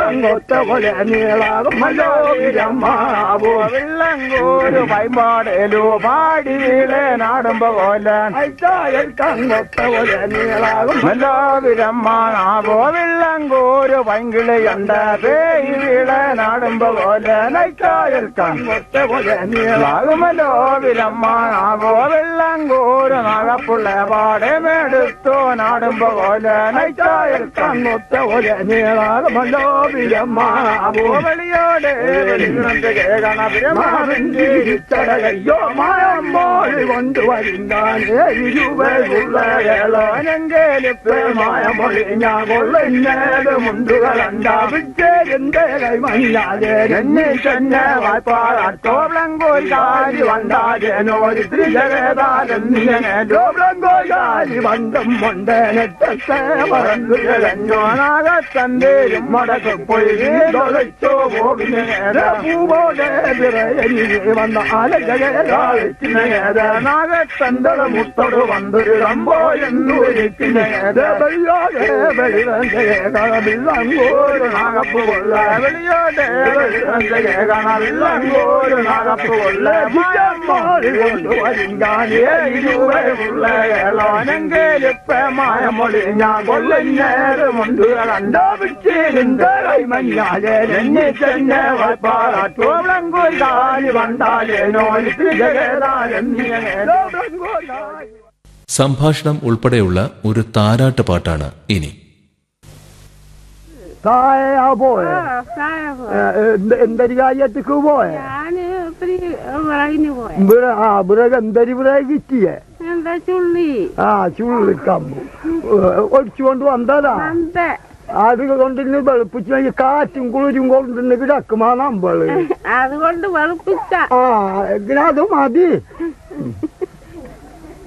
കങ്ങൊത്ത പോലെ നീളാകും മനോവിരമാവോ വെള്ളങ്കോരു പൈമ്പാടേലു പാടി വീളെ നാടുമ്പോ കോലൻ അയച്ചായൽ കങ്ങൊത്ത പോലെ നീളാകും മല്ലോവിരമ്മാനാവോ വെള്ളങ്കോരു പൈങ്കിളിയുണ്ട് പേയി വീളെ നാടുമ്പോ കോലൻ അയച്ചായൽ കങ്ങൊത്ത പോലെ നീളാകും ാകുമല്ലോ വിരമ്മാനാവോ വെള്ളങ്കോരു നഗപ്പുള്ള പാടെ മേടുത്തു നാടുമ്പോ കോലൻ അയച്ചായൽ കങ്ങൊത്ത പോലെ നീളാകും മനോവിരമാവോ വെളിയോടെ വെളിയിടത്ത് കേൾക്കണ വിരമാവിന്റെ ചടകയ്യോ മായമ്മോളി കൊണ്ടുവരുന്നാനേ ഇരുവരുള്ള മായ മൊഴി ഞാൻ കൊള്ളുന്നത് മുണ്ടുകളണ്ട വിജയന്റെ കൈമല്ലാതെ എന്നെ തന്നെ വായ്പാടോളങ്കോരി വണ്ടാജനോരി ത്രിജഗേതാലെന്നിങ്ങനെ ഡോബ്ലങ്കോരി വണ്ടം മണ്ടനെത്തെ പറന്നു കിഴഞ്ഞോ നാഗത്തന്തേരും മടക്ക് പോയി തൊളിച്ചോ പോകിനെ പൂവോടെ വിറയനി വന്ന ആലജകരാളിച്ചിനേത നാഗത്തന്തള മുത്തോട് വന്നൊരു റമ്പോ എന്നൂരിക്കിനേത വെള്ളോടെ വെളിവങ്കോരു നാഗപ്പ് കൊള്ള വെളിയോടെ വെളിവങ്കോരു നാഗപ്പ് കൊള്ള മാറി കൊണ്ടുവരിങ്കാനേ ഇരുവരുള്ള ഏളോനെങ്കിലിപ്പമായ മൊഴി ഞാൻ കൊള്ളുന്നേരമുണ്ട് കണ്ടോ വിച്ചിരുந்த കൈമഞ്ഞാലേ എന്നെ തന്നെ വായ്പാടോളങ്കോരി വണ്ടാലേനോ ജഗേതാലെന്നിയനോ സംഭാഷണം ഉൾപ്പെടെയുള്ള ഒരു താരാട്ട് പാട്ടാണ് ഇനി താഴെ പോയെ താഴെ പോയി. എന്തരി കാര്യത്തേക്ക് പോയെ ഞാന് ഒത്തിരി വിറകിന് പോയ ഇവിടെ ആ ഇവിടെ എന്തരി ഇവിടെ കിട്ടിയേ എന്താ ചുള്ളി ആ ചുള്ളിക്കമ്പു ഒടിച്ചുകൊണ്ട് വന്നതാ അന്ത അത് കൊണ്ടിന്ന് വെളുപ്പിച്ച് കാറ്റും കുളിരും കൊണ്ടിന്ന് കിടക്കുമാ നമ്മള് അതുകൊണ്ട് വെളുപ്പിച്ച ആ എങ്ങനെ അത് മതി